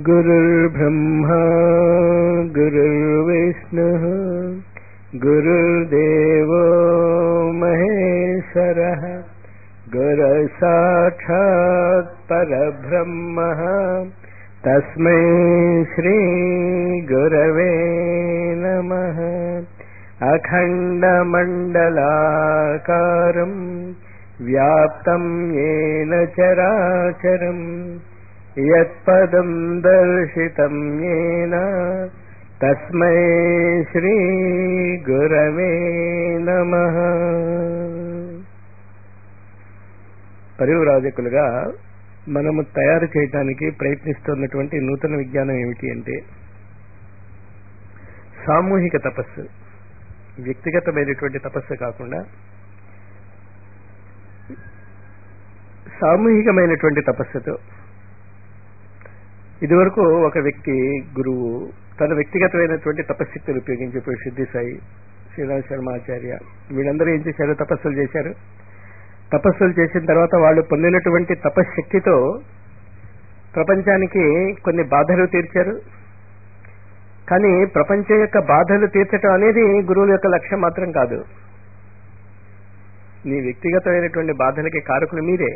गुरुर्ब्रह्मा गुरुर्विष्णुः गुरुर्देवो महेश्वरः गुरसाक्षात् परब्रह्मः तस्मै श्रीगुरवे नमः अखण्डमण्डलाकारम् व्याप्तम् येन चराचरम् यत्पदम् दर्शितम् येन తస్మై శ్రీ గురవే నమ పరివరాజకులుగా మనము తయారు చేయటానికి ప్రయత్నిస్తున్నటువంటి నూతన విజ్ఞానం ఏమిటి అంటే సామూహిక తపస్సు వ్యక్తిగతమైనటువంటి తపస్సు కాకుండా సామూహికమైనటువంటి తపస్సుతో ఇదివరకు ఒక వ్యక్తి గురువు తన వ్యక్తిగతమైనటువంటి తపశక్తిని ఉపయోగించి ఇప్పుడు సిద్ధి సాయి శ్రీరామ్ శర్మ ఆచార్య వీళ్ళందరూ ఏం చేశారు తపస్సులు చేశారు తపస్సులు చేసిన తర్వాత వాళ్ళు పొందినటువంటి తపశక్తితో ప్రపంచానికి కొన్ని బాధలు తీర్చారు కానీ ప్రపంచం యొక్క బాధలు తీర్చడం అనేది గురువుల యొక్క లక్ష్యం మాత్రం కాదు నీ వ్యక్తిగతమైనటువంటి బాధలకి కారకులు మీరే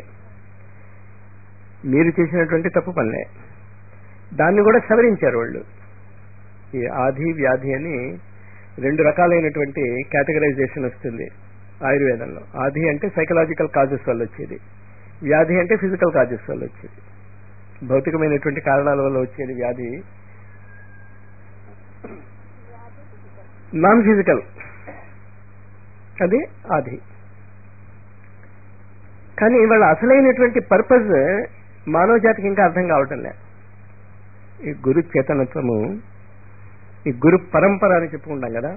మీరు చేసినటువంటి తప్పు పనులే దాన్ని కూడా సవరించారు వాళ్ళు ఈ ఆది వ్యాధి అని రెండు రకాలైనటువంటి కేటగరైజేషన్ వస్తుంది ఆయుర్వేదంలో ఆది అంటే సైకలాజికల్ కాజెస్ వల్ల వచ్చేది వ్యాధి అంటే ఫిజికల్ కాజెస్ వల్ల వచ్చేది భౌతికమైనటువంటి కారణాల వల్ల వచ్చేది వ్యాధి నాన్ ఫిజికల్ అది ఆది కానీ వాళ్ళ అసలైనటువంటి పర్పస్ మానవ జాతికి ఇంకా అర్థం కావటం లే ఈ గురు చేతనత్వము ఈ గురు పరంపర అని చెప్పుకుంటాం కదా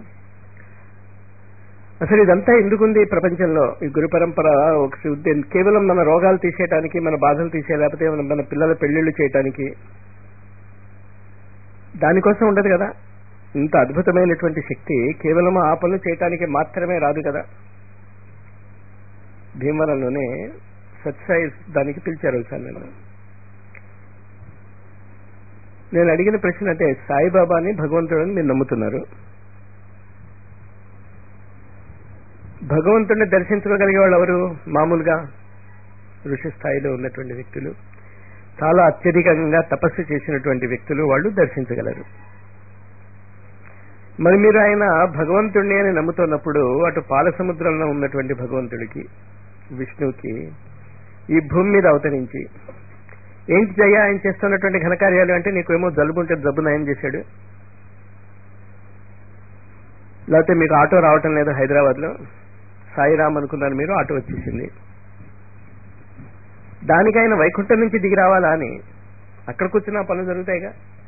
అసలు ఇదంతా ఎందుకుంది ప్రపంచంలో ఈ గురు పరంపర ఒక ఉద్దేశం కేవలం మన రోగాలు తీసేయటానికి మన బాధలు తీసే లేకపోతే మన పిల్లల పెళ్లిళ్లు చేయటానికి దానికోసం ఉండదు కదా ఇంత అద్భుతమైనటువంటి శక్తి కేవలం ఆ పనులు చేయటానికి మాత్రమే రాదు కదా భీమవరంలోనే సత్సాయి దానికి పిలిచారు ఒకసారి నేను నేను అడిగిన ప్రశ్న అంటే సాయిబాబాని భగవంతుడని మీరు నమ్ముతున్నారు భగవంతుడిని దర్శించుకోగలిగే వాళ్ళు ఎవరు మామూలుగా ఋషి స్థాయిలో ఉన్నటువంటి వ్యక్తులు చాలా అత్యధికంగా తపస్సు చేసినటువంటి వ్యక్తులు వాళ్ళు దర్శించగలరు మరి మీరు ఆయన భగవంతుడిని అని నమ్ముతున్నప్పుడు అటు పాల సముద్రంలో ఉన్నటువంటి భగవంతుడికి విష్ణువుకి ఈ భూమి మీద అవతరించి ఏంటి జయ ఆయన చేస్తున్నటువంటి ఘనకార్యాలు అంటే నీకేమో జలుబు ఉంటే జబ్బు నయం చేశాడు లేకపోతే మీకు ఆటో రావటం లేదు హైదరాబాద్ లో సాయిరామ్ అనుకున్నారు మీరు ఆటో వచ్చేసింది దానికి ఆయన వైకుంఠం నుంచి దిగి రావాలా అని అక్కడ కూర్చున్న పనులు జరుగుతాయిగా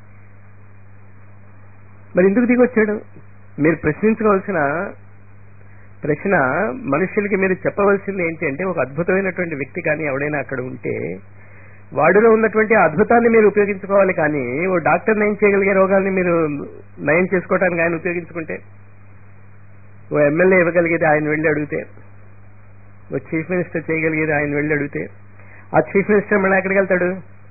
మరి ఎందుకు దిగి వచ్చాడు మీరు ప్రశ్నించుకోవాల్సిన ప్రశ్న మనుషులకి మీరు చెప్పవలసింది ఏంటి అంటే ఒక అద్భుతమైనటువంటి వ్యక్తి కానీ ఎవడైనా అక్కడ ఉంటే వాడిలో ఉన్నటువంటి అద్భుతాన్ని మీరు ఉపయోగించుకోవాలి కానీ ఓ డాక్టర్ నయం చేయగలిగే రోగాల్ని మీరు నయం చేసుకోవడానికి ఆయన ఉపయోగించుకుంటే ఓ ఎమ్మెల్యే ఇవ్వగలిగేది ఆయన వెళ్ళి అడిగితే ఓ చీఫ్ మినిస్టర్ చేయగలిగేది ఆయన వెళ్ళి అడిగితే ఆ చీఫ్ మినిస్టర్ మళ్ళీ ఎక్కడికి వెళ్తాడు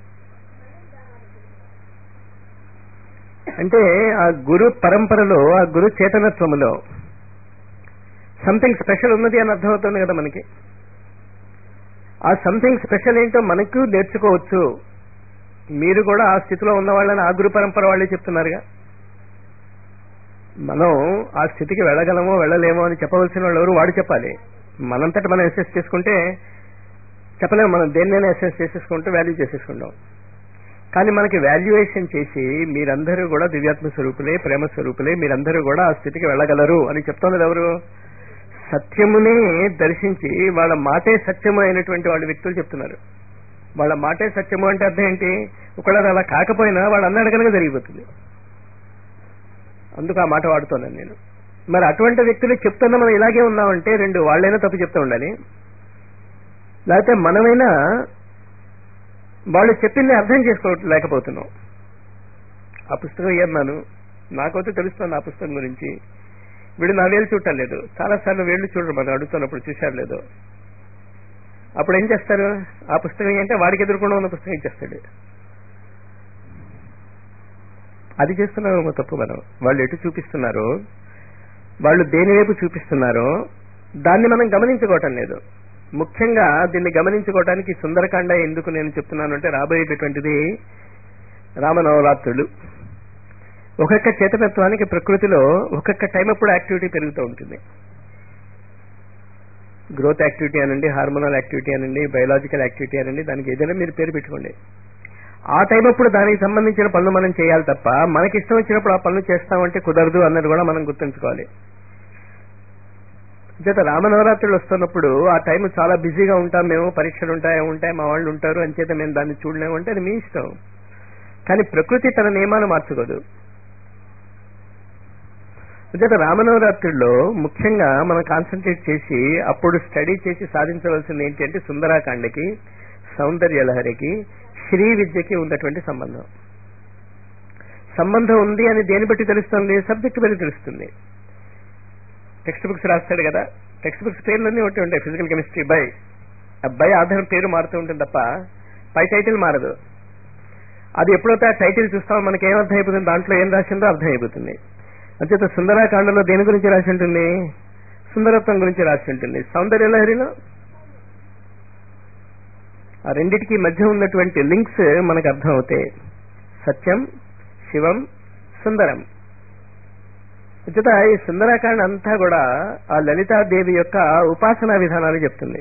అంటే ఆ గురు పరంపరలో ఆ గురు చేతనత్వములో సంథింగ్ స్పెషల్ ఉన్నది అని అర్థమవుతుంది కదా మనకి ఆ సంథింగ్ స్పెషల్ ఏంటో మనకు నేర్చుకోవచ్చు మీరు కూడా ఆ స్థితిలో ఉన్న వాళ్ళని ఆ గురు పరంపర వాళ్ళే చెప్తున్నారుగా మనం ఆ స్థితికి వెళ్ళగలమో వెళ్ళలేమో అని చెప్పవలసిన వాళ్ళు ఎవరు వాడు చెప్పాలి మనంతట మనం అసెస్ చేసుకుంటే చెప్పలేము మనం దేన్నైనా అసెస్ చేసేసుకుంటూ వాల్యూ చేసేసుకుంటాం కానీ మనకి వాల్యుయేషన్ చేసి మీరందరూ కూడా దివ్యాత్మ స్వరూపులే ప్రేమ స్వరూపులే మీరందరూ కూడా ఆ స్థితికి వెళ్ళగలరు అని చెప్తున్నది ఎవరు సత్యమునే దర్శించి వాళ్ళ మాటే సత్యము అయినటువంటి వాళ్ళ వ్యక్తులు చెప్తున్నారు వాళ్ళ మాటే సత్యము అంటే అర్థం ఏంటి ఒకవేళ అలా కాకపోయినా వాళ్ళు అన్నాడు కనుక జరిగిపోతుంది అందుకు ఆ మాట వాడుతున్నాను నేను మరి అటువంటి వ్యక్తులు చెప్తున్నా మనం ఇలాగే ఉన్నామంటే రెండు వాళ్ళైనా తప్పు చెప్తూ ఉండాలి లేకపోతే మనమైనా వాళ్ళు చెప్పింది అర్థం చేసుకోలేకపోతున్నాం ఆ పుస్తకం ఏమన్నాను నాకైతే తెలుస్తుంది ఆ పుస్తకం గురించి వీడు నా వేలు చూడటం లేదు చాలా సార్లు వేళ్లు చూడరు మనం అడుగుతున్నప్పుడు చూశారు లేదో అప్పుడు ఏం చేస్తారు ఆ పుస్తకం ఏంటంటే వాడికి ఎదుర్కొండా ఉన్న పుస్తకం ఇచ్చేస్తాడు అది చేస్తున్నామేమో తప్పు మనం వాళ్ళు ఎటు చూపిస్తున్నారో వాళ్ళు దేని వైపు చూపిస్తున్నారో దాన్ని మనం గమనించుకోవటం లేదు ముఖ్యంగా దీన్ని గమనించుకోవటానికి సుందరకాండ ఎందుకు నేను చెప్తున్నాను అంటే రాబోయేటటువంటిది రామనవరాత్రులు ఒక్కొక్క చేతనత్వానికి ప్రకృతిలో ఒక్కొక్క టైం అప్పుడు యాక్టివిటీ పెరుగుతూ ఉంటుంది గ్రోత్ యాక్టివిటీ అనండి హార్మోనల్ యాక్టివిటీ అనండి బయలాజికల్ యాక్టివిటీ అనండి దానికి ఏదైనా మీరు పేరు పెట్టుకోండి ఆ టైం అప్పుడు దానికి సంబంధించిన పనులు మనం చేయాలి తప్ప మనకి ఇష్టం వచ్చినప్పుడు ఆ పనులు చేస్తామంటే కుదరదు అన్నది కూడా మనం గుర్తుంచుకోవాలి జత రామనవరాత్రులు వస్తున్నప్పుడు ఆ టైం చాలా బిజీగా ఉంటాం మేము పరీక్షలు ఉంటాయి ఉంటాయి మా వాళ్ళు ఉంటారు అంచేత మేము దాన్ని చూడలేము అంటే అది మీ ఇష్టం కానీ ప్రకృతి తన నియమాలు మార్చుకోదు జత రామనవరాత్రుల్లో ముఖ్యంగా మనం కాన్సన్ట్రేట్ చేసి అప్పుడు స్టడీ చేసి సాధించవలసింది ఏంటి అంటే సుందరాకాండకి సౌందర్యలహరికి శ్రీ విద్యకి ఉన్నటువంటి సంబంధం సంబంధం ఉంది అని దేని బట్టి తెలుస్తుంది సబ్జెక్ట్ బట్టి తెలుస్తుంది టెక్స్ట్ బుక్స్ రాస్తాడు కదా టెక్స్ట్ బుక్స్ పేర్లన్నీ ఒకటి ఉంటాయి ఫిజికల్ కెమిస్ట్రీ బై ఆ బై ఆధారం పేరు మారుతూ ఉంటుంది తప్ప పై టైటిల్ మారదు అది ఎప్పుడైతే ఆ టైటిల్ చూస్తామో మనకి ఏం అర్థం అయిపోతుంది దాంట్లో ఏం రాసిందో అర్థం అయిపోతుంది అంచేత సుందరాకాండలో దేని గురించి రాసి ఉంటుంది సుందరత్వం గురించి రాసి ఉంటుంది సౌందర్య లహరిలో ఆ రెండిటికి మధ్య ఉన్నటువంటి లింక్స్ మనకు అర్థం అవుతాయి సత్యం శివం సుందరం అంచేత ఈ సుందరాకాండ అంతా కూడా ఆ లలితాదేవి యొక్క ఉపాసనా విధానాలు చెప్తుంది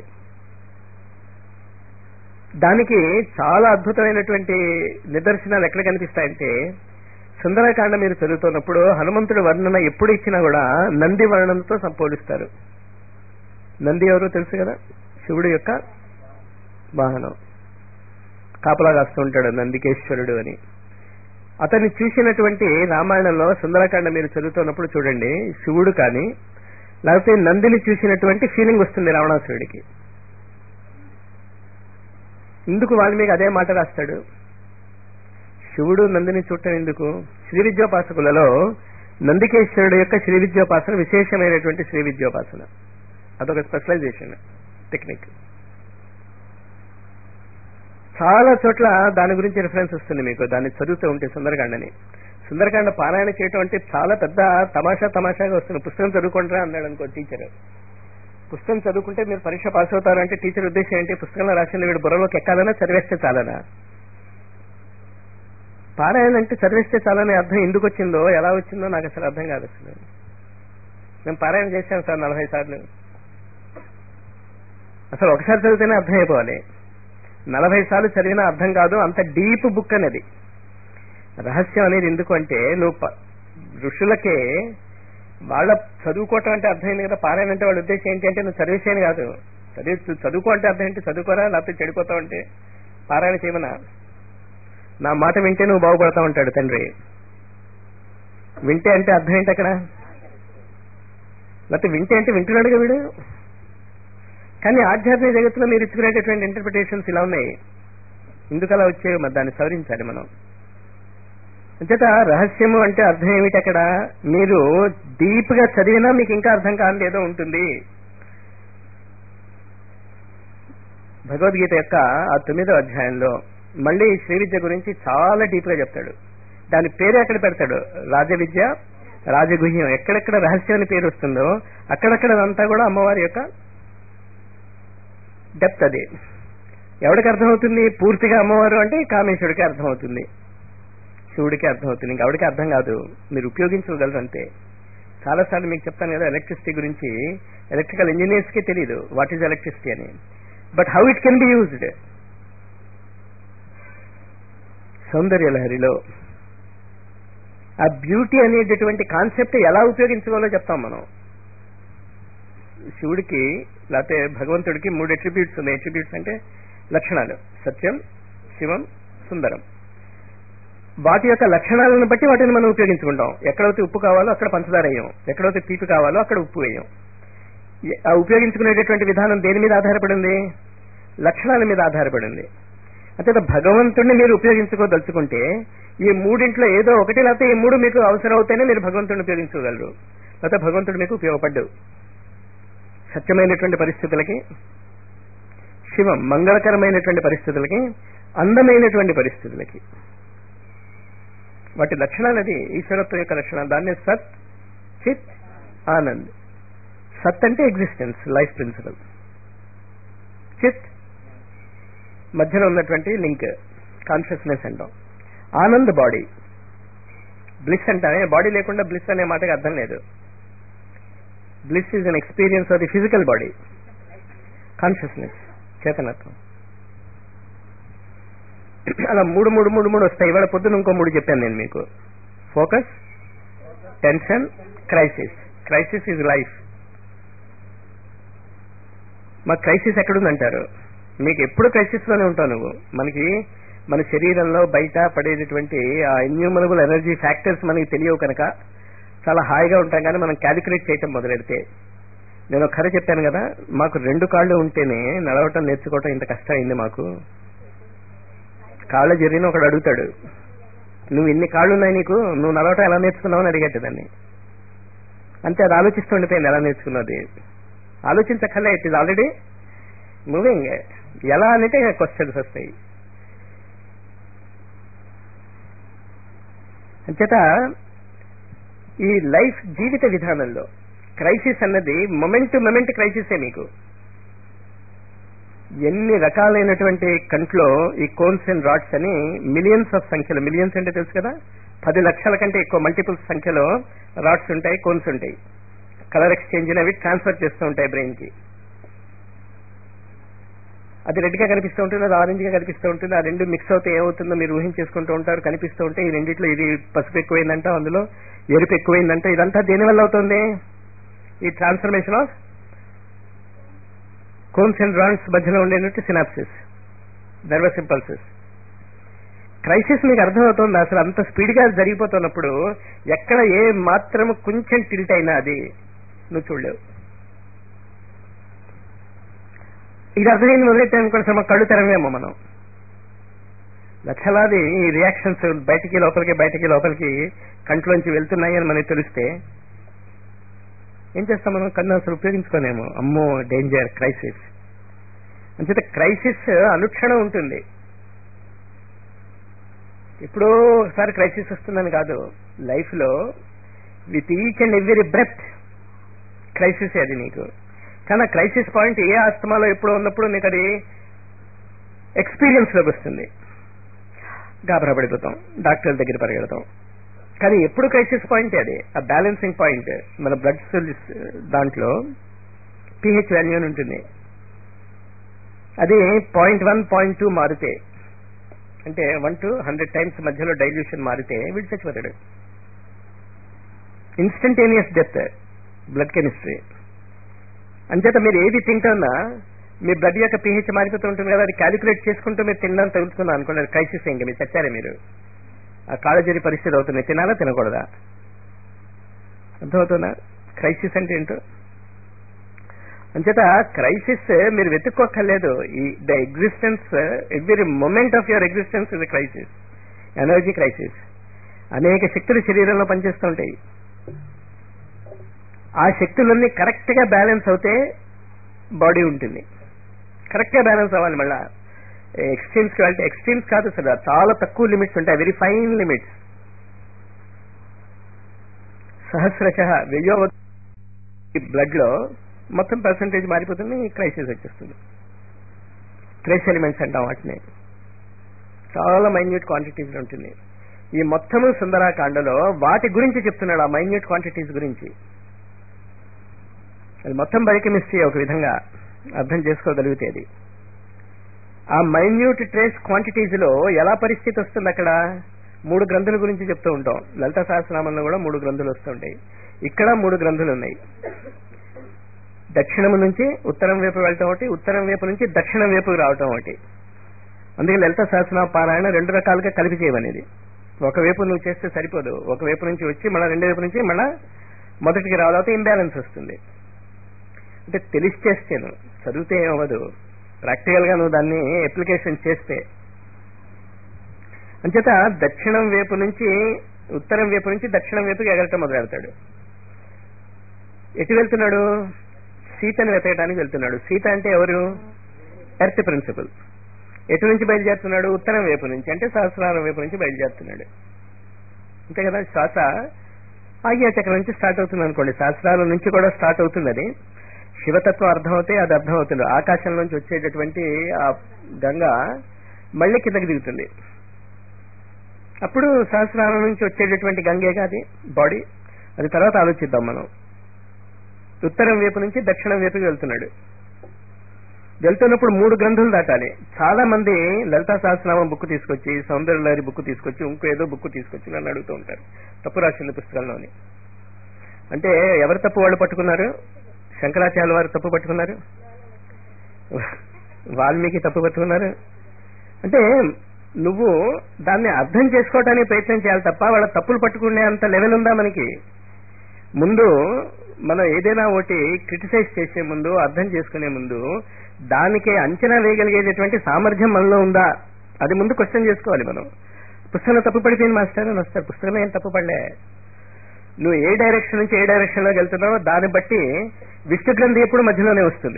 దానికి చాలా అద్భుతమైనటువంటి నిదర్శనాలు ఎక్కడ కనిపిస్తాయంటే సుందరకాండ మీరు చదువుతున్నప్పుడు హనుమంతుడి వర్ణన ఎప్పుడు ఇచ్చినా కూడా నంది వర్ణనతో సంపోలిస్తారు నంది ఎవరో తెలుసు కదా శివుడు యొక్క వాహనం కాపలా కాస్తూ ఉంటాడు నందికేశ్వరుడు అని అతన్ని చూసినటువంటి రామాయణంలో సుందరకాండ మీరు చదువుతున్నప్పుడు చూడండి శివుడు కానీ లేకపోతే నందిని చూసినటువంటి ఫీలింగ్ వస్తుంది రావణాసురుడికి ఎందుకు వాల్మీకి అదే మాట రాస్తాడు శివుడు నందిని చూడటం ఎందుకు శ్రీ విద్యోపాసకులలో నందికేశ్వరుడు యొక్క శ్రీ విద్యోపాసన విశేషమైనటువంటి శ్రీ విద్యోపాసన అదొక స్పెషలైజేషన్ టెక్నిక్ చాలా చోట్ల దాని గురించి రిఫరెన్స్ వస్తుంది మీకు దాన్ని చదువుతూ ఉంటే సుందరకాండని సుందరకాండ పారాయణ చేయటం అంటే చాలా పెద్ద తమాషా తమాషాగా వస్తుంది పుస్తకం చదువుకుంటారా అన్నాడు అనుకో టీచర్ పుస్తకం చదువుకుంటే మీరు పరీక్ష పాస్ అవుతారంటే టీచర్ ఉద్దేశం ఏంటి పుస్తకంలో రాసింది వీడు బుర్రలోకి ఎక్కాలనా చదివేస్తే చాలనా పారాయణ అంటే చదివేస్తే చాలని అర్థం ఎందుకు వచ్చిందో ఎలా వచ్చిందో నాకు అసలు అర్థం కాదు అసలు మేము పారాయణ చేశాం సార్ నలభై సార్లు అసలు ఒకసారి చదివితేనే అర్థం అయిపోవాలి నలభై సార్లు చదివినా అర్థం కాదు అంత డీప్ బుక్ అనేది రహస్యం అనేది ఎందుకు అంటే నువ్వు ప- ఋషులకే వాళ్ళ చదువుకోవటం అంటే అర్థమైంది కదా పారాయణ అంటే వాళ్ళ ఉద్దేశం ఏంటి అంటే నువ్వు చదివేసేని కాదు చదివి చదువుకో అంటే అర్థం ఏంటి చదువుకోరా లేకపోతే చెడిపోతావు అంటే పారాయణ చేయమనా నా మాట వింటే నువ్వు బాగుపడతావు అంటాడు తండ్రి వింటే అంటే అర్థం ఏంటి అక్కడ లేకపోతే వింటే అంటే వింటున్నాడుగా వీడు కానీ ఆధ్యాత్మిక జగత్తులో మీరు ఇచ్చుకునేటటువంటి ఇంటర్ప్రిటేషన్స్ ఇలా ఉన్నాయి ఎందుకు అలా వచ్చాయో మరి దాన్ని సవరించాలి మనం అంచేత రహస్యము అంటే అర్థం ఏమిటి అక్కడ మీరు డీప్ గా చదివినా మీకు ఇంకా అర్థం కాని ఏదో ఉంటుంది భగవద్గీత యొక్క ఆ తొమ్మిదో అధ్యాయంలో మళ్ళీ శ్రీ విద్య గురించి చాలా డీప్ గా చెప్తాడు దాని పేరు ఎక్కడ పెడతాడు రాజ విద్య రాజగుహ్యం ఎక్కడెక్కడ రహస్యం అని పేరు వస్తుందో అక్కడక్కడ అంతా కూడా అమ్మవారి యొక్క డెప్త్ అది ఎవరికి అర్థమవుతుంది పూర్తిగా అమ్మవారు అంటే కామేశ్వరుడికి అర్థమవుతుంది శివుడికి అర్థమవుతుంది ఇంకా ఎవరికి అర్థం కాదు మీరు ఉపయోగించగలరు అంతే చాలాసార్లు మీకు చెప్తాను కదా ఎలక్ట్రిసిటీ గురించి ఎలక్ట్రికల్ ఇంజనీర్స్ కి తెలియదు వాట్ ఈజ్ ఎలక్ట్రిసిటీ అని but how it can be used సౌందర్య లహరిలో ఆ బ్యూటీ అనేటటువంటి కాన్సెప్ట్ ఎలా ఉపయోగించుకోవాలో చెప్తాం మనం శివుడికి లేకపోతే భగవంతుడికి మూడు అట్రిబ్యూట్స్ ఉన్నాయి అట్రిబ్యూట్స్ అంటే లక్షణాలు సత్యం శివం సుందరం వాటి యొక్క లక్షణాలను బట్టి వాటిని మనం ఉపయోగించుకుంటాం ఎక్కడైతే ఉప్పు కావాలో అక్కడ పంచదార వేయం ఎక్కడైతే తీపి కావాలో అక్కడ ఉప్పు వేయం ఎ- ఆ ఉపయోగించుకునేటటువంటి విధానం దేని మీద ఆధారపడింది లక్షణాల మీద ఆధారపడింది అంటే భగవంతుడిని మీరు ఉపయోగించుకోదలుచుకుంటే ఈ మూడింట్లో ఏదో ఒకటి లేకపోతే ఈ మూడు మీకు అవసరం అవుతేనే మీరు భగవంతుడిని ఉపయోగించుకోగలరు లేకపోతే భగవంతుడు మీకు ఉపయోగపడ్డు సత్యమైనటువంటి పరిస్థితులకి శివం మంగళకరమైనటువంటి పరిస్థితులకి అందమైనటువంటి పరిస్థితులకి వాటి లక్షణాలు అది ఈశ్వరత్వం యొక్క లక్షణాలు దాన్ని సత్ చిత్ ఆనంద్ సత్ అంటే ఎగ్జిస్టెన్స్ లైఫ్ ప్రిన్సిపల్ చిత్ మధ్యలో ఉన్నటువంటి లింక్ కాన్షియస్నెస్ అంటాం ఆనంద్ బాడీ బ్లిస్ అంటానే బాడీ లేకుండా బ్లిస్ అనే మాటకి అర్థం లేదు bliss is an experience of the physical body consciousness చేతనత్వం అలా మూడు మూడు మూడు మూడు వస్తాయి ఇవాళ పొద్దున ఇంకో మూడు చెప్పాను నేను మీకు focus tension crisis crisis is life మా క్రైసిస్ ఎక్కడుందంటారు మీకు ఎప్పుడు క్రైసిస్ లోనే ఉంటావు నువ్వు మనకి మన శరీరంలో బయట పడేటటువంటి ఆ ఇన్యూమరబుల్ ఎనర్జీ ఫ్యాక్టర్స్ మనకి తెలియవు కనుక చాలా హాయిగా ఉంటాం కానీ మనం క్యాలిక్యులేట్ చేయటం మొదలెడితే నేను ఒక కథ చెప్పాను కదా మాకు రెండు కాళ్ళు ఉంటేనే నడవటం నేర్చుకోవటం ఇంత కష్టం అయింది మాకు కాళ్ళ జరిగిన ఒకడు అడుగుతాడు నువ్వు ఇన్ని కాళ్ళు ఉన్నాయి నీకు నువ్వు నడవటం ఎలా నేర్చుకున్నావు అని అడిగట్టు దాన్ని అంతే అది ఆలోచిస్తూ ఉండిపోయింది ఎలా నేర్చుకున్నది ఆలోచించక్కర్లే ఇట్ ఈజ్ ఆల్రెడీ మూవింగ్ ఎలా అంటే క్వశ్చన్స్ వస్తాయి అంచేత ఈ లైఫ్ జీవిత విధానంలో క్రైసిస్ అన్నది మొమెంట్ టు మొమెంట్ క్రైసిసే మీకు ఎన్ని రకాలైనటువంటి కంట్లో ఈ కోన్స్ అండ్ రాడ్స్ అని మిలియన్స్ ఆఫ్ సంఖ్యలో మిలియన్స్ అంటే తెలుసు కదా పది లక్షల కంటే ఎక్కువ మల్టిపుల్ సంఖ్యలో రాడ్స్ ఉంటాయి కోన్స్ ఉంటాయి కలర్ ఎక్స్చేంజ్ అవి ట్రాన్స్ఫర్ చేస్తూ ఉంటాయి బ్రెయిన్ కి అది రెడ్ గా కనిపిస్తూ ఉంటుంది అది ఆరెంజ్ గా కనిపిస్తూ ఉంటుంది ఆ రెండు మిక్స్ అవుతే ఏమవుతుందో మీరు ఊహించేసుకుంటూ ఉంటారు కనిపిస్తూ ఉంటే ఈ రెండిట్లో ఇది పసుపు ఎక్కువైందంట అందులో ఎరుపు ఎక్కువైందంట ఇదంతా దేని వల్ల అవుతుంది ఈ transformation of cones and rods మధ్యలో ఉండేటువంటి సినాప్సిస్ నర్వస్ ఇంపల్సెస్ క్రైసిస్ మీకు అర్థమవుతుంది అసలు అంత స్పీడ్ గా జరిగిపోతున్నప్పుడు ఎక్కడ ఏ మాత్రం కొంచెం టిల్ట్ అయినా అది నువ్వు చూడలేవు ఇది అర్థమైంది మొదలెట్టాను కూడా మన కళ్ళు తెరవేమో మనం లక్షలాది ఈ రియాక్షన్స్ బయటికి లోపలికి బయటికి లోపలికి కంట్లోంచి వెళ్తున్నాయి అని మనకి తెలిస్తే ఏం చేస్తాం మనం కన్ను అసలు ఉపయోగించుకోలేము అమ్మో డేంజర్ క్రైసిస్ అంచేత క్రైసిస్ అనుక్షణం ఉంటుంది ఎప్పుడో ఒకసారి క్రైసిస్ వస్తుందని కాదు లైఫ్ లో with each and every breath crisis అది నీకు కానీ ఆ క్రైసిస్ పాయింట్ ఏ ఆస్తమాలో ఎప్పుడో ఉన్నప్పుడు నీకు అది ఎక్స్పీరియన్స్ లోకి వస్తుంది గాబరా పడిపోతాం డాక్టర్ దగ్గర పరిగెడతాం కానీ ఎప్పుడు క్రైసిస్ పాయింట్ అది ఆ బ్యాలెన్సింగ్ పాయింట్ మన బ్లడ్ సెల్స్ దాంట్లో పిహెచ్ వాల్యూ అని ఉంటుంది అది పాయింట్ వన్ పాయింట్ టూ మారితే అంటే వన్ టు హండ్రెడ్ టైమ్స్ మధ్యలో డైల్యూషన్ మారితే వీడు చచ్చిపోతాడు ఇన్స్టంటేనియస్ డెత్ బ్లడ్ కెమిస్ట్రీ అంచేత మీరు ఏది తింటున్నా మీ బ్లడ్ యొక్క పిహెచ్ మారిపోతూ ఉంటుంది కదా అది క్యాలిక్యులేట్ చేసుకుంటూ మీరు తినడం తగులుతున్నా అనుకోండి క్రైసిస్ ఇంకా మీరు చచ్చారే మీరు ఆ కాళజరి పరిస్థితి అవుతుంది తినాలా తినకూడదా అర్థమవుతుందా క్రైసిస్ అంటే ఏంటో అంచేత క్రైసిస్ మీరు వెతుక్కోక్కర్లేదు ఈ the existence every moment of your existence is crisis energy crisis అనేక శక్తులు శరీరంలో పనిచేస్తూ ఉంటాయి ఆ శక్తులన్నీ కరెక్ట్ గా బ్యాలెన్స్ అవుతే బాడీ ఉంటుంది కరెక్ట్ గా బ్యాలెన్స్ అవ్వాలి మళ్ళా ఎక్స్ట్రీమ్స్ కి వెళ్తే ఎక్స్ట్రీమ్స్ కాదు సార్ చాలా తక్కువ లిమిట్స్ ఉంటాయి వెరీ ఫైన్ లిమిట్స్ సహస్రశ వెయ్యో బ్లడ్ లో మొత్తం పర్సంటేజ్ మారిపోతుంది క్రైసిస్ వచ్చేస్తుంది ట్రేస్ ఎలిమెంట్స్ అంటాం వాటిని చాలా మైన్యూట్ క్వాంటిటీస్ ఉంటుంది ఈ మొత్తము సుందరాకాండలో వాటి గురించి చెప్తున్నాడు ఆ మైన్యూట్ క్వాంటిటీస్ గురించి అది మొత్తం బయోకెమిస్ట్రీ ఒక విధంగా అర్థం చేసుకోగలిగితే అది ఆ మైన్యూట్ ట్రేస్ క్వాంటిటీస్ లో ఎలా పరిస్థితి వస్తుంది అక్కడ మూడు గ్రంథుల గురించి చెప్తూ ఉంటాం లలిత సహస్రనామంలో కూడా మూడు గ్రంథులు వస్తుంటాయి ఇక్కడ మూడు గ్రంథులు ఉన్నాయి దక్షిణం నుంచి ఉత్తరం వైపు వెళ్ళటం ఒకటి ఉత్తరం వైపు నుంచి దక్షిణం వైపుకి రావటం ఒకటి అందుకే లలిత సహస్రనామ పారాయణ రెండు రకాలుగా కలిపి చేయమనేది ఒకవైపు నువ్వు చేస్తే సరిపోదు ఒకవైపు నుంచి వచ్చి మళ్ళీ రెండు వైపు నుంచి మళ్ళా మొదటికి రావాలంటే ఇంబ్యాలెన్స్ వస్తుంది అంటే తెలిసి చేస్తేను చదివితే ఏమవ్వదు ప్రాక్టికల్ గా నువ్వు దాన్ని అప్లికేషన్ చేస్తే అంచేత దక్షిణం వైపు నుంచి ఉత్తరం వైపు నుంచి దక్షిణం వైపుకి ఎగరటం మొదలెడతాడు ఎటు వెళ్తున్నాడు సీతను వెతకడానికి వెళ్తున్నాడు సీత అంటే ఎవరు ఎర్త్ ప్రిన్సిపల్ ఎటు నుంచి బయలుదేరుతున్నాడు ఉత్తరం వైపు నుంచి అంటే సహస్రారం వైపు నుంచి బయలుదేరుతున్నాడు అంతే కదా శ్వాస ఆజ్ఞా చక్రం నుంచి స్టార్ట్ అవుతుంది అనుకోండి శాస్త్రాల నుంచి కూడా స్టార్ట్ అవుతుంది అది శివతత్వం అర్థమవుతే అది అర్థం అవుతుంది ఆకాశం నుంచి వచ్చేటటువంటి ఆ గంగ మళ్ళీ కిందకి దిగుతుంది అప్పుడు సహస్రాల నుంచి వచ్చేటటువంటి గంగేగా అది బాడీ అది తర్వాత ఆలోచిద్దాం మనం ఉత్తరం వైపు నుంచి దక్షిణం వైపుకి వెళ్తున్నాడు వెళ్తున్నప్పుడు మూడు గ్రంథులు దాటాలి చాలా మంది లలితా సహస్రనామం బుక్ తీసుకొచ్చి సౌందర్యలహరి బుక్ తీసుకొచ్చి ఇంకో ఏదో బుక్ తీసుకొచ్చి నన్ను అడుగుతూ ఉంటారు తప్పు రాసింది పుస్తకంలోని అంటే ఎవరు తప్పు వాళ్ళు పట్టుకున్నారు శంకరాచార్య వారు తప్పు పట్టుకున్నారు వాల్మీకి తప్పు పట్టుకున్నారు అంటే నువ్వు దాన్ని అర్థం చేసుకోవడానికి ప్రయత్నం చేయాలి తప్ప వాళ్ళ తప్పులు పట్టుకునే అంత లెవెల్ ఉందా మనకి ముందు మనం ఏదైనా ఒకటి క్రిటిసైజ్ చేసే ముందు అర్థం చేసుకునే ముందు దానికి అంచనా వేయగలిగేటటువంటి సామర్థ్యం మనలో ఉందా అది ముందు క్వశ్చన్ చేసుకోవాలి మనం పుస్తకంలో తప్పు పడిపోయింది మాస్టర్ అని వస్తారు పుస్తకంలో ఏం తప్పు పడలే నువ్వు ఏ డైరెక్షన్ నుంచి ఏ డైరెక్షన్ లోకి వెళ్తున్నావో దాన్ని బట్టి విష్ణు గ్రంథి ఎప్పుడు మధ్యలోనే వస్తుంది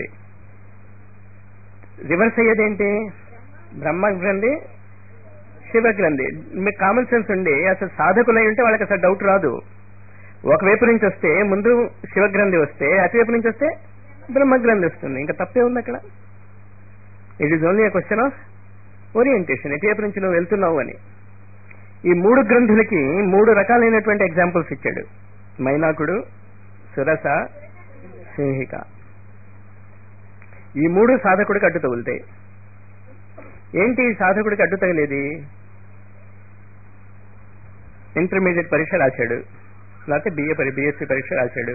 రివర్స్ అయ్యేదేంటి బ్రహ్మ గ్రంథి శివ గ్రంథి మీకు కామన్ సెన్స్ ఉండి అసలు సాధకులై ఉంటే వాళ్ళకి అసలు డౌట్ రాదు ఒకవైపు నుంచి వస్తే ముందు శివగ్రంథి వస్తే అటువైపు నుంచి వస్తే బ్రహ్మగ్రంథి వస్తుంది ఇంకా తప్పే ఉంది అక్కడ it is only question of orientation ఎటువైపు నుంచి నువ్వు వెళ్తున్నావు అని ఈ మూడు గ్రంథులకి మూడు రకాలైనటువంటి ఎగ్జాంపుల్స్ ఇచ్చాడు మైనాకుడు సురస సింహిక ఈ మూడు సాధకుడికి అడ్డు తగులుతాయి ఏంటి ఈ సాధకుడికి అడ్డు తగిలేది ఇంటర్మీడియట్ పరీక్ష రాశాడు లేకపోతే బిఏ పరి బిఎస్సీ పరీక్ష రాశాడు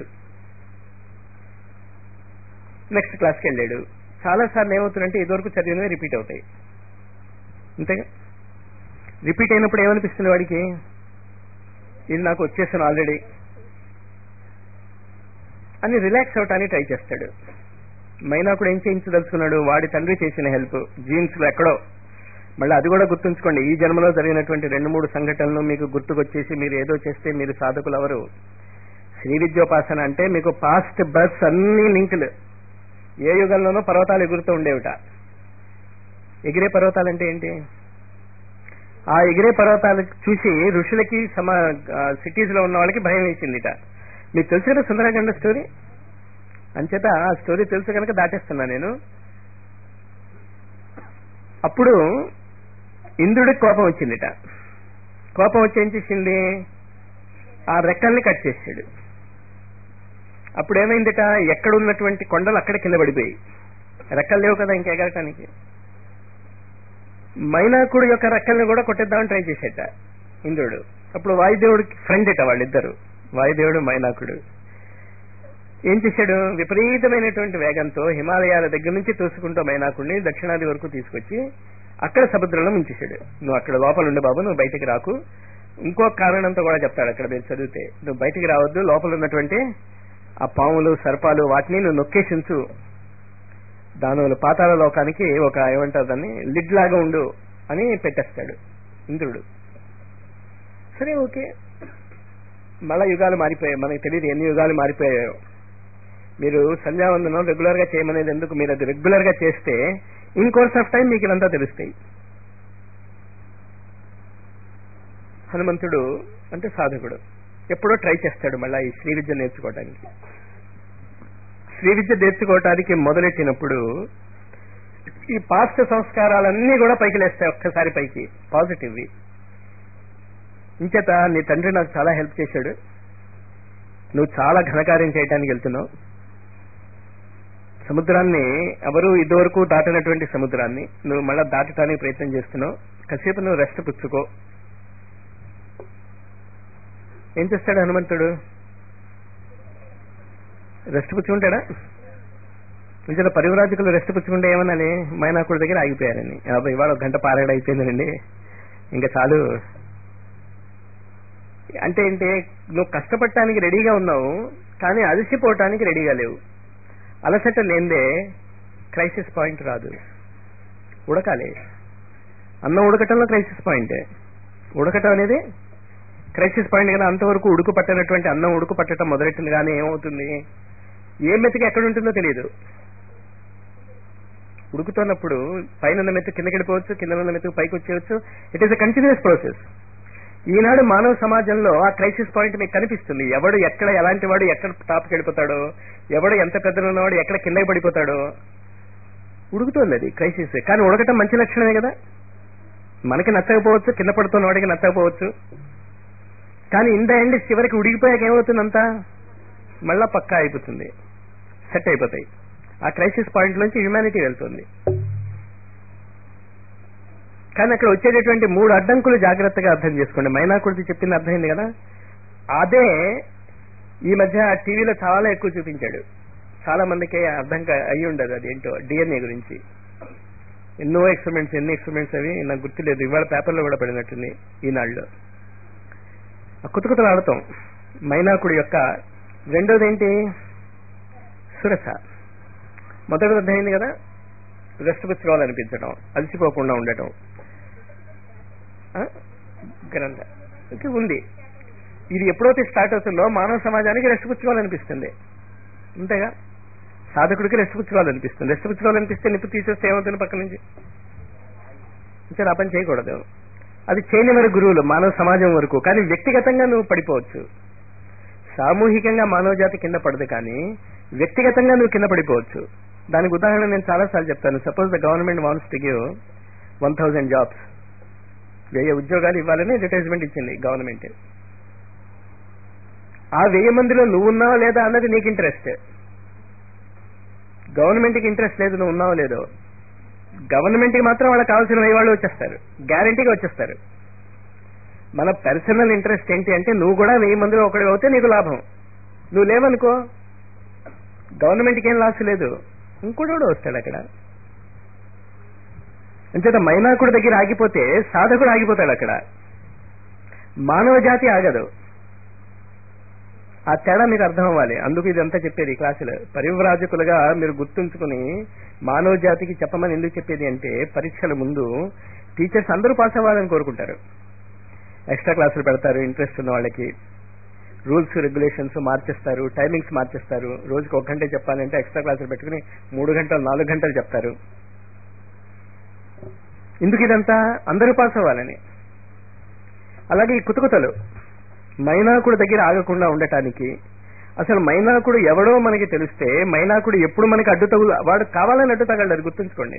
నెక్స్ట్ క్లాస్కి వెళ్ళాడు చాలా సార్లు ఏమవుతుందంటే ఇదివరకు చదివినవి రిపీట్ అవుతాయి అంతేగా రిపీట్ అయినప్పుడు ఏమనిపిస్తుంది వాడికి ఇది నాకు వచ్చేసాను ఆల్రెడీ అని రిలాక్స్ అవటానికి ట్రై చేస్తాడు మైనాకుడు ఏం చేయించదలుచుకున్నాడు వాడి తండ్రి చేసిన హెల్ప్ జీన్స్ లో ఎక్కడో మళ్ళీ అది కూడా గుర్తుంచుకోండి ఈ జన్మలో జరిగినటువంటి రెండు మూడు సంఘటనలు మీకు గుర్తుకొచ్చేసి మీరు ఏదో చేస్తే మీరు సాధకులు ఎవరు శ్రీ విద్యోపాసన అంటే మీకు పాస్ట్ బస్ అన్ని లింకులు ఏ యుగంలోనూ పర్వతాలు ఎగురుతూ ఉండేవిట ఎగిరే పర్వతాలు అంటే ఏంటి ఆ ఎగిరే పర్వతాలు చూసి ఋషులకి సమ సిటీస్ లో ఉన్న వాళ్ళకి భయం వేసిందిట మీకు తెలుసు కదా సుందరగండ స్టోరీ అంచేత ఆ స్టోరీ తెలుసు కనుక దాటేస్తున్నా నేను అప్పుడు ఇంద్రుడికి కోపం వచ్చిందిట కోపం వచ్చి ఏం చేసింది ఆ రెక్కల్ని కట్ చేసాడు అప్పుడు ఏమైందిట ఎక్కడ ఉన్నటువంటి కొండలు అక్కడ కింద పడిపోయి రెక్కలు లేవు కదా ఇంకెగరటానికి మైనాకుడు యొక్క రెక్కల్ని కూడా కొట్టేద్దామని ట్రై చేసేట ఇంద్రుడు అప్పుడు వాయుదేవుడికి ఫ్రెండ్ ఇట వాళ్ళిద్దరు వాయుదేవుడు మైనాకుడు ఏం చేశాడు విపరీతమైనటువంటి వేగంతో హిమాలయాల దగ్గర నుంచి తోసుకుంటూ మైనాకుడిని దక్షిణాది వరకు తీసుకొచ్చి అక్కడ సముద్రంలో ముంచేశాడు నువ్వు అక్కడ లోపల ఉండే బాబు నువ్వు బయటికి రాకు ఇంకో కారణంతో కూడా చెప్తాడు అక్కడ మీరు చదివితే నువ్వు బయటికి రావద్దు లోపల ఉన్నటువంటి ఆ పాములు సర్పాలు వాటిని నువ్వు నొక్కేసించు దానివల్ల పాతాళ లోకానికి ఒక ఏమంటారు దాన్ని లిడ్ లాగా ఉండు అని పెట్టేస్తాడు ఇంద్రుడు సరే ఓకే మళ్ళా యుగాలు మారిపోయాయి మనకి తెలియదు ఎన్ని యుగాలు మారిపోయాయో మీరు సంధ్యావందనం రెగ్యులర్ గా చేయమనేది ఎందుకు మీరు అది రెగ్యులర్ గా చేస్తే ఇన్ కోర్స్ ఆఫ్ టైం మీకు ఇదంతా తెలుస్తాయి హనుమంతుడు అంటే సాధకుడు ఎప్పుడో ట్రై చేస్తాడు మళ్ళా ఈ శ్రీ విద్య నేర్చుకోవడానికి శ్రీ విద్య నేర్చుకోవటానికి మొదలెట్టినప్పుడు ఈ పాస్ట్ సంస్కారాలన్నీ కూడా పైకి లేస్తాయి ఒక్కసారి పైకి పాజిటివ్ ఇంచేత నీ తండ్రి నాకు చాలా హెల్ప్ చేశాడు నువ్వు చాలా ఘనకార్యం చేయడానికి వెళ్తున్నావు సముద్రాన్ని ఎవరు ఇదివరకు దాటినటువంటి సముద్రాన్ని నువ్వు మళ్ళా దాటడానికి ప్రయత్నం చేస్తున్నావు కాసేపు నువ్వు రెస్ట్ పుచ్చుకో ఏం చేస్తాడు హనుమంతుడు రెస్ట్ పుచ్చుకుంటాడా ఇందులో పరివరాజకులు రెస్ట్ పుచ్చుకుంటే ఏమనాలి మైనాకుడి దగ్గర ఆగిపోయారని యాభై ఇవాళ ఒక గంట పారాయణ అయిపోయిందండి ఇంకా చాలు అంటే ఏంటి నువ్వు కష్టపడటానికి రెడీగా ఉన్నావు కానీ అలసిపోవటానికి రెడీగా లేవు అలసట లేదే క్రైసిస్ పాయింట్ రాదు ఉడకాలి అన్నం ఉడకటంలో క్రైసిస్ పాయింట్ ఉడకటం అనేది క్రైసిస్ పాయింట్ కదా అంతవరకు ఉడుకు పట్టనటువంటి అన్నం ఉడుకు పట్టడం మొదలెట్టింది కానీ ఏమవుతుంది ఏ మెతుకు ఎక్కడ ఉంటుందో తెలియదు ఉడుకుతున్నప్పుడు పైన ఉన్న మెతుకు కిందకి వెళ్ళిపోవచ్చు కింద ఉన్న మెతుకు పైకి వచ్చేయచ్చు it is a continuous process ఈనాడు మానవ సమాజంలో ఆ క్రైసిస్ పాయింట్ మీకు కనిపిస్తుంది ఎవడు ఎక్కడ ఎలాంటి వాడు ఎక్కడ టాప్కి వెళ్ళిపోతాడో ఎవడు ఎంత పెద్దలు ఉన్నవాడు ఎక్కడ కిందకి పడిపోతాడో ఉడుకుతోంది అది క్రైసిస్ కానీ ఉడకటం మంచి లక్షణమే కదా మనకి నచ్చకపోవచ్చు కింద పడుతున్న వాడికి నచ్చకపోవచ్చు కానీ ఇన్ ద ఎండ్ చివరికి ఉడికిపోయాక ఏమవుతుందంతా మళ్ళా పక్కా అయిపోతుంది సెట్ అయిపోతాయి ఆ క్రైసిస్ పాయింట్ నుంచి హ్యుమానిటీ వెళ్తుంది కానీ అక్కడ వచ్చేటటువంటి మూడు అడ్డంకులు జాగ్రత్తగా అర్థం చేసుకోండి మైనాకుడిది చెప్పింది అర్థమైంది కదా అదే ఈ మధ్య టీవీలో చాలా ఎక్కువ చూపించాడు చాలా మందికి అర్థం కా- అయ్యి ఉండదు అది ఏంటో డిఎన్ఏ గురించి ఎన్నో ఎక్స్పెరిమెంట్స్ ఎన్ని ఎక్స్పెరిమెంట్స్ అవి నాకు గుర్తులేదు ఇవాళ పేపర్లో కూడా పడినట్టుంది ఈనాడులో ఆ కుతకుతలు ఆడతాం మైనాకుడి యొక్క రెండోది ఏంటి సురస మొదటిది అర్థమైంది కదా రెస్ట్ పుచ్చుకోవాలనిపించడం అలసిపోకుండా ఉండటం ఆ? గ్రంథ ఇంకా ఉంది ఇది ఎప్పుడైతే స్టార్ట్ అవుతుందో మానవ సమాజానికి రెస్ట్ పుచ్చుకోవాలనిపిస్తుంది అంతేగా సాధకుడికి రెస్ట్ పుచ్చుకోవాలనిపిస్తుంది రెస్ట్ పుచ్చుకోవాలనిపిస్తే నిప్పు తీసేస్తే ఏమవుతుంది పక్క నుంచి ఇంకా ఆ పని చేయకూడదు అది చేయని వరకు గురువులు మానవ సమాజం వరకు కానీ వ్యక్తిగతంగా నువ్వు పడిపోవచ్చు సామూహికంగా మానవ జాతి కింద పడదు కానీ వ్యక్తిగతంగా నువ్వు కింద పడిపోవచ్చు దానికి ఉదాహరణ నేను చాలాసార్లు చెప్తాను suppose the government wants to give one thousand jobs వెయ్యి ఉద్యోగాలు ఇవ్వాలని అడ్వర్టైజ్మెంట్ ఇచ్చింది గవర్నమెంట్ ఆ వెయ్యి మందిలో నువ్వు ఉన్నావా లేదా అన్నది నీకు ఇంట్రెస్ట్ గవర్నమెంట్కి ఇంట్రెస్ట్ లేదు నువ్వు ఉన్నావో లేదో గవర్నమెంట్కి మాత్రం వాళ్ళకి కావాల్సిన వెయ్యి వాళ్ళు వచ్చేస్తారు గ్యారంటీగా వచ్చేస్తారు మన పర్సనల్ ఇంట్రెస్ట్ ఏంటి అంటే నువ్వు కూడా వెయ్యి మందిలో ఒకటి అవుతే నీకు లాభం నువ్వు లేవనుకో గవర్నమెంట్కి ఏం లాస్ లేదు ఇంకోటి వస్తాడు అక్కడ అంచేత మైనాకుడి దగ్గర ఆగిపోతే సాధకుడు ఆగిపోతాడు అక్కడ మానవ జాతి ఆగదు ఆ తేడా మీకు అర్థం అవ్వాలి అందుకు ఇదంతా చెప్పేది ఈ క్లాసులో పరివ్రాజకులుగా మీరు గుర్తుంచుకుని మానవ జాతికి చెప్పమని ఎందుకు చెప్పేది అంటే పరీక్షల ముందు టీచర్స్ అందరూ పాస్ అవ్వాలని కోరుకుంటారు ఎక్స్ట్రా క్లాసులు పెడతారు ఇంట్రెస్ట్ ఉన్న వాళ్ళకి రూల్స్ రెగ్యులేషన్స్ మార్చేస్తారు టైమింగ్స్ మార్చేస్తారు రోజుకి ఒక గంట చెప్పాలంటే ఎక్స్ట్రా క్లాసులు పెట్టుకుని మూడు గంటలు నాలుగు గంటలు చెప్తారు ఎందుకు ఇదంతా అందరూ పాస్ అవ్వాలని అలాగే ఈ కుతుకుతలు మైనాకుడు దగ్గర ఆగకుండా ఉండటానికి అసలు మైనాకుడు ఎవడో మనకి తెలిస్తే మైనాకుడు ఎప్పుడు మనకి అడ్డు తగులు వాడు కావాలని అడ్డు తగలడు అది గుర్తుంచుకోండి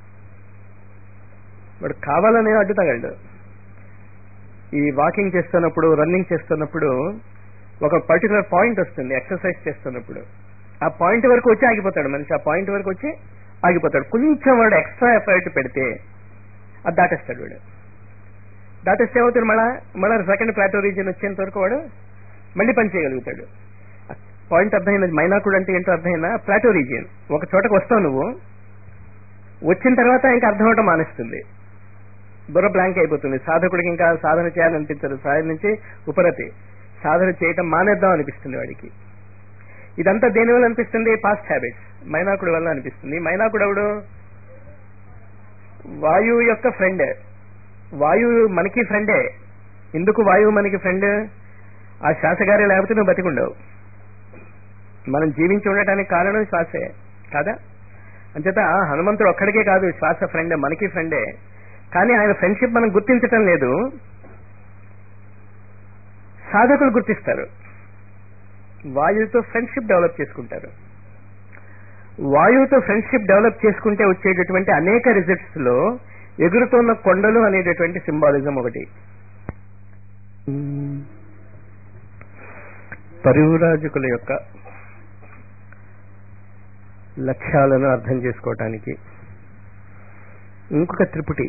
వాడు కావాలనే అడ్డు తగలడు ఈ వాకింగ్ చేస్తున్నప్పుడు రన్నింగ్ చేస్తున్నప్పుడు ఒక పర్టికులర్ పాయింట్ వస్తుంది ఎక్సర్సైజ్ చేస్తున్నప్పుడు ఆ పాయింట్ వరకు వచ్చి ఆగిపోతాడు మనిషి ఆ పాయింట్ వరకు వచ్చి ఆగిపోతాడు కొంచెం వాడు ఎక్స్ట్రా ఎఫర్ట్ పెడితే అది దాటేస్తాడు వాడు దాటేస్తే ఏమవుతుంది మళ్ళా మళ్ళా సెకండ్ ప్లాటో రీజియన్ వచ్చేంత వరకు వాడు మళ్ళీ పని చేయగలుగుతాడు పాయింట్ అర్థమైనది మైనాకుడు అంటే ఏంటో అర్థమైనా ప్లాటో రీజియన్ ఒక చోటకు వస్తావు నువ్వు వచ్చిన తర్వాత ఇంకా అర్థం అవటం మానేస్తుంది బుర్ర బ్లాంక్ అయిపోతుంది సాధకుడికి ఇంకా సాధన చేయాలనిపించదు సాధన నుంచి ఉపరతి సాధన చేయటం మానేద్దాం అనిపిస్తుంది వాడికి ఇదంతా దేని వల్ల అనిపిస్తుంది పాస్ట్ హ్యాబిట్స్ మైనాకుడు వల్ల అనిపిస్తుంది మైనాకుడు ఎవడు వాయువు యొక్క ఫ్రెండ్ వాయువు మనకి ఫ్రెండే ఎందుకు వాయువు మనకి ఫ్రెండ్ ఆ శ్వాసగారే లేకపోతే నువ్వు బతికుండవు మనం జీవించి ఉండటానికి కారణం శ్వాసే కాదా అంచేత హనుమంతుడు ఒక్కడికే కాదు శ్వాస ఫ్రెండ్ మనకి ఫ్రెండే కానీ ఆయన ఫ్రెండ్షిప్ మనం గుర్తించటం లేదు సాధకులు గుర్తిస్తారు వాయువుతో ఫ్రెండ్షిప్ డెవలప్ చేసుకుంటారు వాయువుతో ఫ్రెండ్షిప్ డెవలప్ చేసుకుంటే వచ్చేటటువంటి అనేక రిజల్ట్స్ లో ఎగురుతున్న కొండలు అనేటటువంటి సింబాలిజం ఒకటి పరివురాజకుల యొక్క లక్ష్యాలను అర్థం చేసుకోవటానికి ఇంకొక త్రిపుటి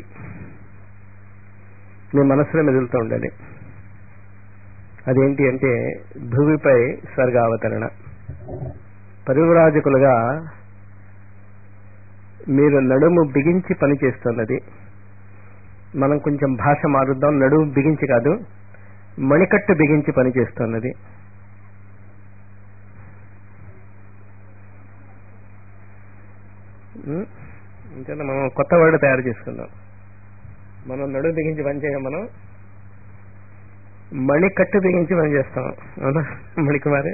మీ మనసులో మెదులుతూ ఉండాలి అదేంటి అంటే భూమిపై స్వర్గావతరణ పరివరాజకులుగా మీరు నడుము బిగించి పని చేస్తున్నది మనం కొంచెం భాష మారుద్దాం నడుము బిగించి కాదు మణికట్టు బిగించి పని చేస్తున్నది ఇంకా మనం కొత్త వర్డ్ తయారు చేసుకుందాం మనం నడుము బిగించి పని చేయం మనం మణికట్టు బిగించి పని చేస్తాం అవునా మణికుమారే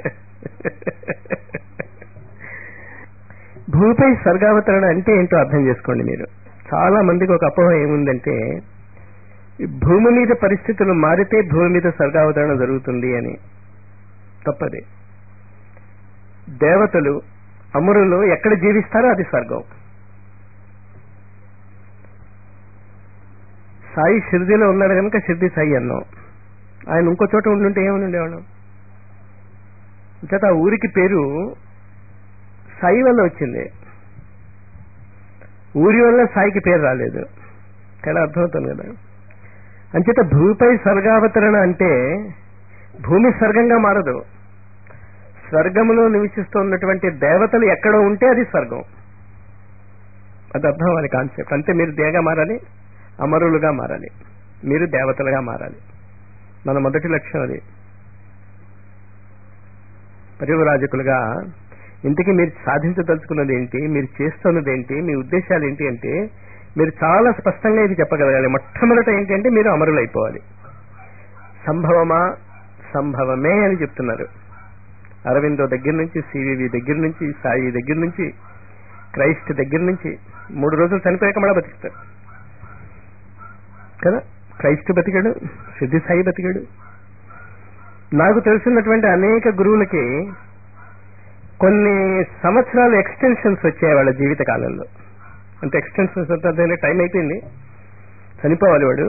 భూమిపై స్వర్గావతరణ అంటే ఏంటో అర్థం చేసుకోండి మీరు చాలా మందికి ఒక అపోహ ఏముందంటే ఈ భూమి మీద పరిస్థితులు మారితే భూమి మీద స్వర్గావతరణ జరుగుతుంది అని తప్పది దేవతలు అమరులు ఎక్కడ జీవిస్తారో అది స్వర్గం సాయి షిర్దీలో ఉన్నాడు కనుక షిర్దీ సాయి అన్నాం ఆయన ఇంకో చోట ఉండుంటే ఏమని ఉండేవాళ్ళం చేత ఆ ఊరికి పేరు సాయి వల్ల వచ్చింది ఊరి వల్ల సాయికి పేరు రాలేదు కానీ అర్థమవుతుంది కదా అంచేత భూమిపై స్వర్గావతరణ అంటే భూమి స్వర్గంగా మారదు స్వర్గములో నివసిస్తున్నటువంటి దేవతలు ఎక్కడ ఉంటే అది స్వర్గం అది అర్థం అవ్వాలి కాన్సెప్ట్ అంటే మీరు దేగా మారాలి అమరులుగా మారాలి మీరు దేవతలుగా మారాలి మన మొదటి లక్ష్యం అది పరివరాజకులుగా ఇంతకీ మీరు సాధించదలుచుకున్నది ఏంటి మీరు చేస్తున్నది ఏంటి మీ ఉద్దేశాలు ఏంటి అంటే మీరు చాలా స్పష్టంగా ఇది చెప్పగలగాలి మొట్టమొదట ఏంటి అంటే మీరు అమరులైపోవాలి సంభవమా సంభవమే అని చెప్తున్నారు అరవిందో దగ్గర నుంచి సివివి దగ్గర నుంచి సాయి దగ్గర నుంచి క్రైస్ట్ దగ్గర నుంచి మూడు రోజులు చనిపోయాక మళ్ళా బతికిస్తారు కదా క్రైస్ట్ బతికాడు సిద్ధి సాయి బతికాడు నాకు తెలిసినటువంటి అనేక గురువులకి కొన్ని సంవత్సరాలు ఎక్స్టెన్షన్స్ వచ్చాయి వాళ్ళ జీవిత కాలంలో అంటే ఎక్స్టెన్షన్స్ అంటే టైం అయిపోయింది చనిపోవాలి వాడు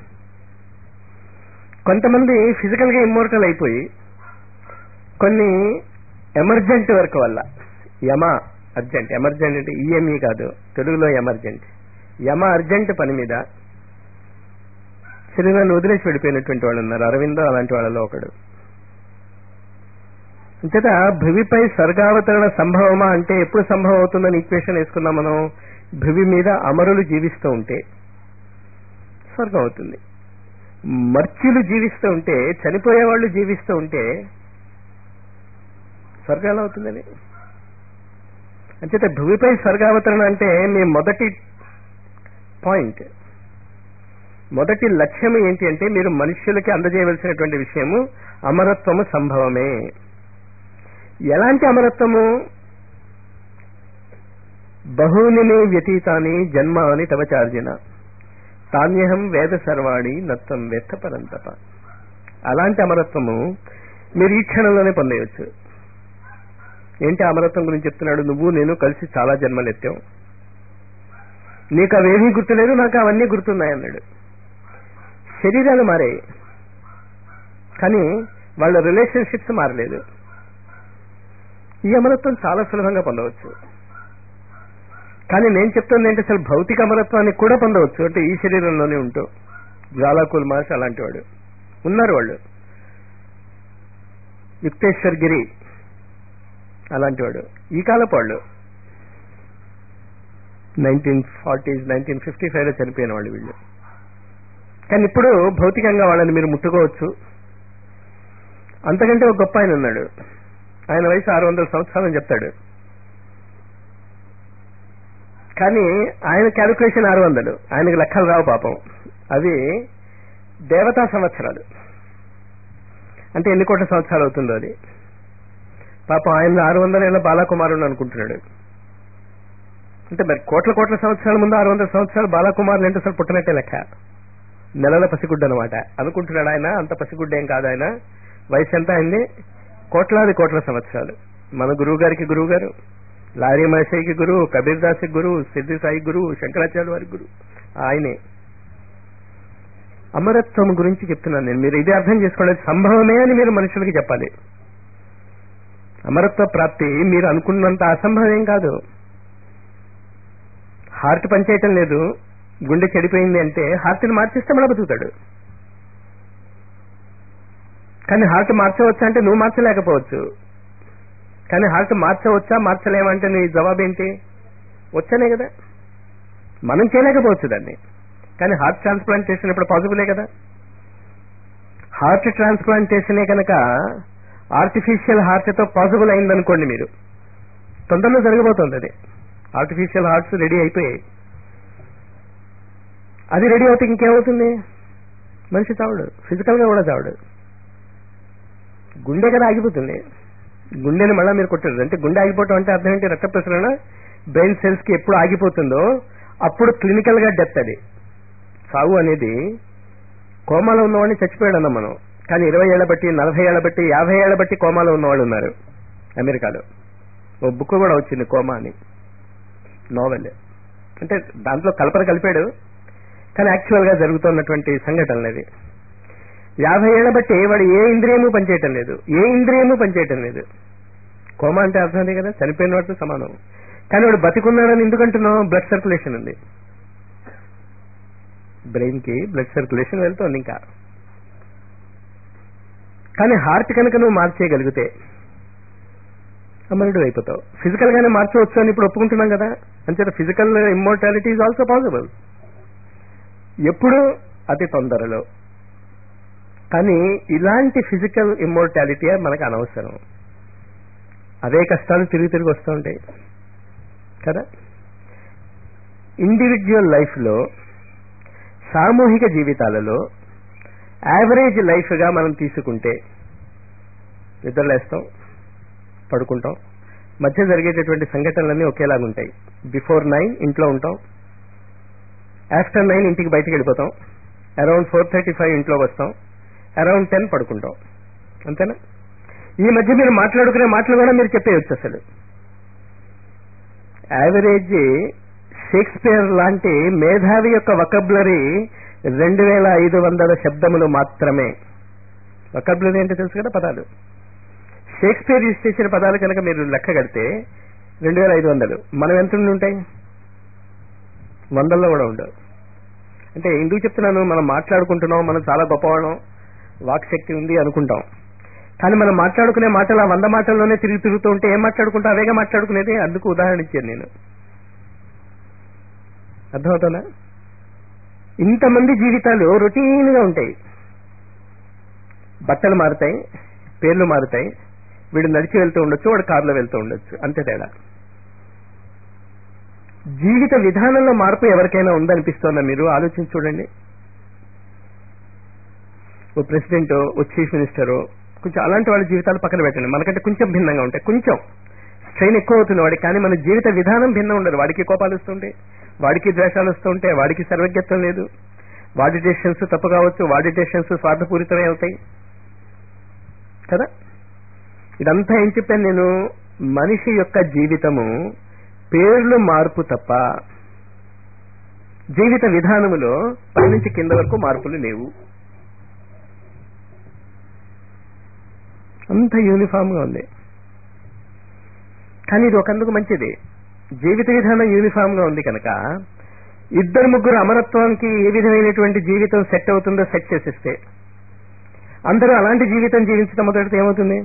కొంతమంది ఫిజికల్ గా ఇమ్మోర్టల్ అయిపోయి కొన్ని ఎమర్జెంట్ వర్క్ వల్ల యమ అర్జెంట్ ఎమర్జెంట్ అంటే ఈఎంఈ కాదు తెలుగులో ఎమర్జెంట్ యమ అర్జెంట్ పని మీద శరీరాన్ని వదిలేసి వెళ్ళిపోయినటువంటి వాళ్ళు ఉన్నారు అరవిందో అలాంటి వాళ్ళలో ఒకడు అంచేత భువిపై స్వర్గావతరణ సంభవమా అంటే ఎప్పుడు సంభవం అవుతుందని ఈక్వేషన్ వేసుకున్నాం మనం భువి మీద అమరులు జీవిస్తూ ఉంటే స్వర్గం అవుతుంది మర్చులు జీవిస్తూ ఉంటే చనిపోయే వాళ్ళు జీవిస్తూ ఉంటే స్వర్గాలు అవుతుందని అంచేత భూమిపై స్వర్గావతరణ అంటే మీ మొదటి పాయింట్ మొదటి లక్ష్యం ఏంటి అంటే మీరు మనుష్యులకి అందజేయవలసినటువంటి విషయము అమరత్వము సంభవమే ఎలాంటి అమరత్వము బహూని వ్యతీతాని జన్మాని తవచార్జున తాన్యహం వేద సర్వాణి నత్వం వ్యర్థ పరంతప అలాంటి అమరత్వము మీరు ఈ క్షణంలోనే పొందేయచ్చు ఏంటి అమరత్వం గురించి చెప్తున్నాడు నువ్వు నేను కలిసి చాలా జన్మలు ఎత్తాం నీకు అవేమీ గుర్తులేదు నాకు అవన్నీ గుర్తున్నాయి అన్నాడు శరీరాలు మారాయి కానీ వాళ్ళ రిలేషన్షిప్స్ మారలేదు ఈ అమరత్వం చాలా సులభంగా పొందవచ్చు కానీ నేను చెప్తుంది ఏంటి అసలు భౌతిక అమరత్వాన్ని కూడా పొందవచ్చు అంటే ఈ శరీరంలోనే ఉంటూ జ్వాలాకుల్ మాస్ అలాంటి వాడు ఉన్నారు వాళ్ళు యుక్తేశ్వర్ గిరి అలాంటి వాడు ఈ కాలపు వాళ్ళు nineteen forties nineteen fifty five లో చనిపోయిన వాళ్ళు వీళ్ళు కానీ ఇప్పుడు భౌతికంగా వాళ్ళని మీరు ముట్టుకోవచ్చు అంతకంటే ఒక గొప్ప ఆయన ఉన్నాడు ఆయన వయసు ఆరు వందల సంవత్సరాలని చెప్తాడు కానీ ఆయన క్యాలిక్యులేషన్ ఆరు వందలు ఆయనకు లెక్కలు రావు పాపం అవి దేవతా సంవత్సరాలు అంటే ఎన్ని కోట్ల సంవత్సరాలు అవుతుందో అది పాపం ఆయన ఆరు వందల ఏళ్ళ బాలకుమారుడు అనుకుంటున్నాడు అంటే మరి కోట్ల కోట్ల సంవత్సరాల ముందు ఆరు వందల సంవత్సరాలు బాలకుమారులు అంటే అసలు పుట్టనట్టే లెక్క నెలల పసిగుడ్డు అనమాట అనుకుంటున్నాడు ఆయన అంత పసిగుడ్డ ఏం కాదు ఆయన వయసు ఎంత అయింది కోట్లాది కోట్ల సంవత్సరాలు మన గురువు గారికి గురువు గారు లారీ మహేశ్వరికి గురువు కబీర్ దాస్కి గురువు సిద్ధి సాయి గురువు శంకరాచార్య వారి గురువు ఆయనే అమరత్వం గురించి చెప్తున్నాను నేను మీరు ఇది అర్థం చేసుకోండి సంభవమే అని మీరు మనుషులకి చెప్పాలి అమరత్వ ప్రాప్తి మీరు అనుకున్నంత అసంభవం ఏం కాదు హార్ట్ పనిచేయటం లేదు గుండె చెడిపోయింది అంటే హార్ట్ని మార్చిస్తే మళ్ళీ బతుకుతాడు కానీ హార్ట్ మార్చవచ్చా అంటే నువ్వు మార్చలేకపోవచ్చు కానీ హార్ట్ మార్చవచ్చా మార్చలేమంటే నీ జవాబు ఏంటి వచ్చనే కదా మనం చేయలేకపోవచ్చు దాన్ని కానీ హార్ట్ ట్రాన్స్ప్లాంటేషన్ ఇప్పుడు పాసిబులే కదా హార్ట్ ట్రాన్స్ప్లాంటేషనే కనుక ఆర్టిఫిషియల్ హార్ట్తో పాసిబుల్ అయిందనుకోండి మీరు తొందరలో జరగబోతుంది అది ఆర్టిఫిషియల్ హార్ట్స్ రెడీ అయిపోయాయి అది రెడీ అవుతే ఇంకేమవుతుంది మనిషి చావడు ఫిజికల్ గా కూడా చావడు గుండె కదా ఆగిపోతుంది గుండెని మళ్ళా మీరు కొట్టారు అంటే గుండె ఆగిపోవటం అంటే అర్థం ఏంటి రక్త ప్రసరణ బ్రెయిన్ సెల్స్ కి ఎప్పుడు ఆగిపోతుందో అప్పుడు క్లినికల్ గా డెత్ అది సావు అనేది కోమాలో ఉన్నవాడిని చచ్చిపోయాడు అన్నాం మనం కానీ ఇరవై ఏళ్ల బట్టి నలభై ఏళ్ల బట్టి యాభై ఏళ్ల బట్టి కోమాలో ఉన్నవాళ్ళు ఉన్నారు అమెరికాలో ఓ బుక్ కూడా వచ్చింది కోమా అని నోవెల్ అంటే దాంట్లో కల్పన కలిపాడు కానీ యాక్చువల్ గా జరుగుతున్నటువంటి సంఘటనలు అది యాభై ఏళ్ల బట్టి వాడు ఏ ఇంద్రియము పనిచేయటం లేదు ఏ ఇంద్రియము పనిచేయటం లేదు కోమా అంటే అర్థం అదే కదా చనిపోయిన వాటితో సమానం కానీ వాడు బతికున్నాడని ఎందుకంటున్నావు బ్లడ్ సర్క్యులేషన్ ఉంది బ్రెయిన్ కి బ్లడ్ సర్క్యులేషన్ వెళ్తోంది ఇంకా కానీ హార్ట్ కనుక నువ్వు మార్చేయగలిగితే అమరుడు అయిపోతావు ఫిజికల్ గానే మార్చవచ్చు అని ఇప్పుడు ఒప్పుకుంటున్నాం కదా అంతే physical immortality is also possible ఎప్పుడు అతి తొందరలో కానీ ఇలాంటి ఫిజికల్ ఇమ్మోర్టాలిటీ మనకు అనవసరం అదే కష్టాలు తిరిగి తిరిగి వస్తూ ఉంటాయి కదా ఇండివిజువల్ లైఫ్లో సామూహిక జీవితాలలో యావరేజ్ లైఫ్గా మనం తీసుకుంటే నిద్రలేస్తాం పడుకుంటాం మధ్య జరిగేటటువంటి సంఘటనలన్నీ ఒకేలాగా ఉంటాయి బిఫోర్ నైన్ ఇంట్లో ఉంటాం ఆఫ్టర్ నైన్ ఇంటికి బయటికి వెళ్ళిపోతాం అరౌండ్ ఫోర్ థర్టీ ఫైవ్ ఇంట్లోకి వస్తాం అరౌండ్ టెన్ పడుకుంటాం అంతేనా ఈ మధ్య మీరు మాట్లాడుకునే మాటలు కూడా మీరు చెప్పేయచ్చు అసలు యావరేజ్ షేక్స్పియర్ లాంటి మేధావి యొక్క వకబ్లరీ రెండు వేల ఐదు వందల శబ్దములు మాత్రమే వకబ్లరీ అంటే తెలుసు కదా పదాలు షేక్స్పియర్ యూజ్ చేసిన పదాలు కనుక మీరు లెక్క కడితే రెండు వేల ఐదు వందలు మనం ఎంత ఉండి ఉంటాయి వందల్లో కూడా ఉండవు అంటే ఎందుకు చెప్తున్నాను మనం మాట్లాడుకుంటున్నాం మనం చాలా గొప్పవాళ్ళం వాక్శక్తి ఉంది అనుకుంటాం కానీ మనం మాట్లాడుకునే మాటలు ఆ వంద మాటల్లోనే తిరిగి తిరుగుతూ ఉంటే ఏం మాట్లాడుకుంటా అవేగా మాట్లాడుకునేది అందుకు ఉదాహరణ ఇచ్చాను నేను అర్థమవుతుందా ఇంతమంది జీవితాలు రొటీన్ గా ఉంటాయి బట్టలు మారుతాయి పేర్లు మారుతాయి వీడు నడిచి వెళ్తూ ఉండొచ్చు వాడు కారులో వెళ్తూ ఉండొచ్చు అంతే తేడా జీవిత విధానంలో మార్పు ఎవరికైనా ఉందనిపిస్తోందా మీరు ఆలోచించి చూడండి ఓ ప్రెసిడెంట్ ఓ చీఫ్ మినిస్టర్ కొంచెం అలాంటి వాళ్ళ జీవితాలు పక్కన పెట్టండి మనకంటే కొంచెం భిన్నంగా ఉంటాయి కొంచెం స్ట్రెయిన్ ఎక్కువ అవుతుంది వాడికి కానీ మన జీవిత విధానం భిన్నం ఉండదు వాడికి కోపాలు వస్తుంటాయి వాడికి ద్వేషాలు వస్తుంటాయి వాడికి సర్వజ్ఞత్వం లేదు వాడి డెసిషన్స్ తప్పు కావచ్చు వాడి డెసిషన్స్ స్వార్థపూరితమే అవుతాయి కదా ఇదంతా ఏం చెప్పాను నేను మనిషి యొక్క జీవితము పేర్లు మార్పు తప్ప జీవిత విధానములో పైనుంచి కింద వరకు మార్పులు లేవు అంత యూనిఫామ్ గా ఉంది కానీ ఇది ఒకందుకు మంచిది జీవిత విధానం యూనిఫామ్ గా ఉంది కనుక ఇద్దరు ముగ్గురు అమరత్వానికి ఏ విధమైనటువంటి జీవితం సెట్ అవుతుందో సెట్ చేసిస్తే అందరూ అలాంటి జీవితం జీవించడం మొదటితో ఏమవుతుంది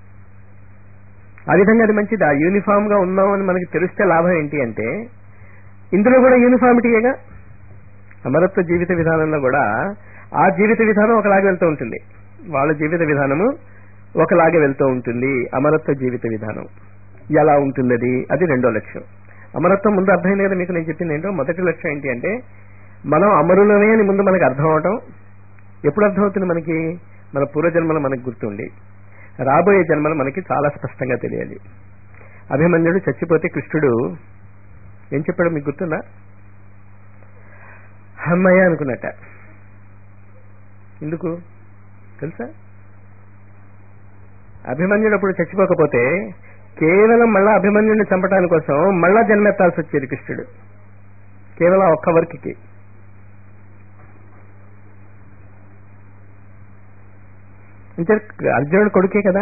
ఆ విధంగా అది మంచిది ఆ యూనిఫామ్ గా ఉన్నామని మనకి తెలిస్తే లాభం ఏంటి అంటే ఇందులో కూడా యూనిఫామిటీయేగా అమరత్వ జీవిత విధానంలో కూడా ఆ జీవిత విధానం ఒకలాగే వెళ్తూ ఉంటుంది వాళ్ళ జీవిత విధానము ఒకలాగే వెళ్తూ ఉంటుంది అమరత్వ జీవిత విధానం ఎలా ఉంటుంది అది అది రెండో లక్ష్యం అమరత్వం ముందు అర్థమైంది కదా మీకు నేను చెప్పింది ఏంటో మొదటి లక్ష్యం ఏంటి అంటే మనం అమరులమే అని ముందు మనకు అర్థం అవటం ఎప్పుడు అర్థమవుతుంది మనకి మన పూర్వజన్మలు మనకు గుర్తుండి రాబోయే జన్మలు మనకి చాలా స్పష్టంగా తెలియాలి అభిమన్యుడు చచ్చిపోతే కృష్ణుడు ఏం చెప్పాడు మీకు గుర్తుందా అమ్మయ్య అనుకున్నట్ట ఎందుకు తెలుసా అభిమన్యుడు అప్పుడు చచ్చిపోకపోతే కేవలం మళ్ళా అభిమన్యుడిని చంపడానికి కోసం మళ్ళా జన్మెత్తాల్సి వచ్చేది కృష్ణుడు కేవలం ఒక్క వర్క్కి అంటే అర్జునుడు కొడుకే కదా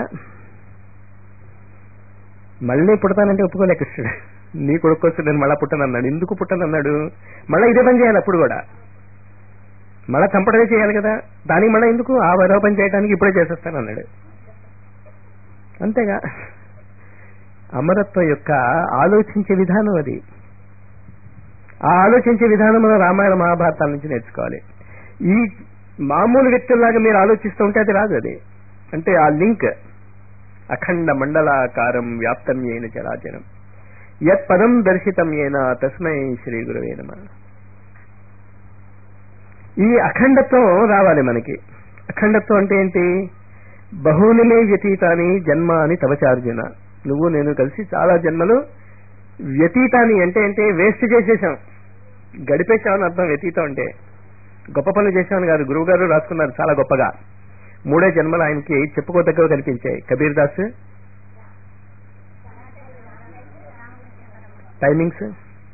మళ్ళీ పుడతానంటే ఒప్పుకోలే కృష్ణుడు నీ కొడుకు కోసం నేను మళ్ళా పుట్టనన్నాడు ఎందుకు పుట్టనన్నాడు మళ్ళీ ఇదే పని చేయాలి అప్పుడు కూడా మళ్ళా చంపడమే చేయాలి కదా దానికి మళ్ళీ ఎందుకు ఆ వరవ పని చేయడానికి ఇప్పుడే చేసేస్తానన్నాడు అంతేగా అమరత్వం యొక్క ఆలోచించే విధానం అది ఆ ఆలోచించే విధానం మనం రామాయణ మహాభారతాల నుంచి నేర్చుకోవాలి ఈ మామూలు వ్యక్తుల్లాగా మీరు ఆలోచిస్తూ ఉంటే అది రాదు అది అంటే ఆ లింక్ అఖండ మండలాకారం వ్యాప్తం అయిన చరాచరం యత్ పదం దర్శితం ఏన తస్మై శ్రీ గురువే నమ ఈ అఖండత్వం రావాలి మనకి అఖండత్వం అంటే ఏంటి బహునిమే వ్యతీతాని జన్మ అని తవచార్జున నువ్వు నేను కలిసి చాలా జన్మలు వ్యతీతాని అంటే అంటే వేస్ట్ చేసేసాం గడిపేసామని అర్థం వ్యతీతం అంటే గొప్ప పనులు చేశామని కాదు గురువు గారు రాసుకున్నారు చాలా గొప్పగా మూడే జన్మలు ఆయనకి చెప్పుకోదగ్గవ కనిపించాయి కబీర్ దాస్ టైమింగ్స్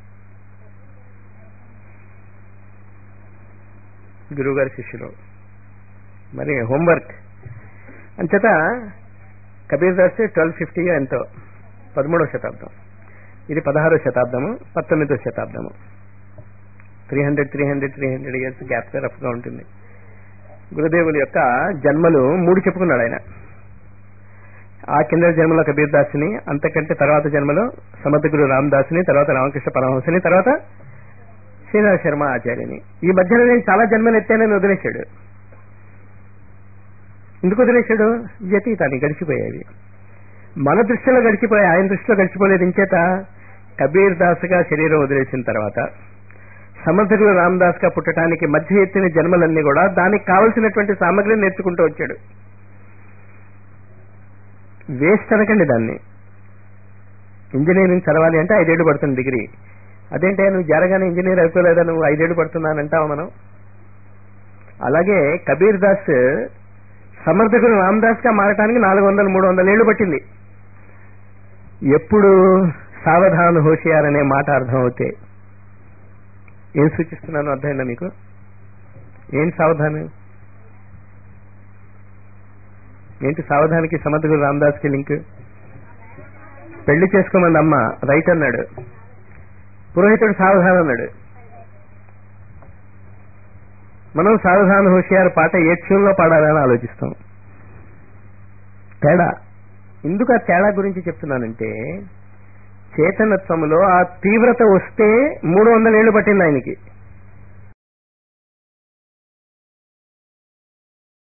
గురువు గారి శిష్యులు మరి హోంవర్క్ అంచేత కబీర్ దాస్ ట్వెల్వ్ ఫిఫ్టీ ఎంతో పదమూడవ శతాబ్దం ఇది పదహారో శతాబ్దము పంతొమ్మిదో శతాబ్దము three hundred three hundred three hundred years gap rough గా ఉంటుంది గురుదేవుల యొక్క జన్మలు మూడు చెప్పుకున్నాడు ఆయన ఆ కింద జన్మలో కబీర్ దాస్ని అంతకంటే తర్వాత జన్మలో సమర్థ గురు రామదాస్ని తర్వాత రామకృష్ణ పరమహంసని తర్వాత శ్రీనాథ శర్మ ఆచార్యని ఈ మధ్యలో నేను చాలా జన్మలు ఎత్తానని వదిలేశాడు ఎందుకు వదిలేశాడు వ్యతీతాన్ని గడిచిపోయేవి మన దృష్టిలో గడిచిపోయాయి ఆయన దృష్టిలో గడిచిపోలేదు ఇంచేత కబీర్ దాస్గా శరీరం వదిలేసిన తర్వాత సమర్థకుడు రామదాస్ గా పుట్టడానికి మధ్య ఎత్తిన జన్మలన్నీ కూడా దానికి కావలసినటువంటి సామగ్రిని నేర్చుకుంటూ వచ్చాడు వేస్ట్ అనకండి దాన్ని ఇంజనీరింగ్ చదవాలి అంటే ఐదేళ్లు పడుతుంది డిగ్రీ అదేంటే నువ్వు జరగానే ఇంజనీర్ అయిపోలేదా నువ్వు ఐదేళ్లు పడుతున్నానంటావు మనం అలాగే కబీర్ దాస్ సమర్థకుడు రామదాస్ గా మారటానికి నాలుగు వందలు మూడు వందల ఏళ్లు పట్టింది ఎప్పుడు సావధాన్ హోషియార్ అనే మాట అర్థం అవుతే ఏం సూచిస్తున్నాను అర్థమైందా మీకు ఏం సావధానం ఏంటి సావధానికి సమర్థకుడు రామదాస్కి లింక్ పెళ్లి చేసుకోమంది అమ్మ రైట్ అన్నాడు పురోహితుడు సావధానం అన్నాడు మనం సావధాన హుషియార్ పాట ఏ ట్యూన్లో పాడాలని ఆలోచిస్తాం తేడా ఎందుకు ఆ తేడా గురించి చెప్తున్నానంటే చేతనత్వములో ఆ తీవ్రత వస్తే మూడు వందల ఏళ్లు పట్టింది ఆయనకి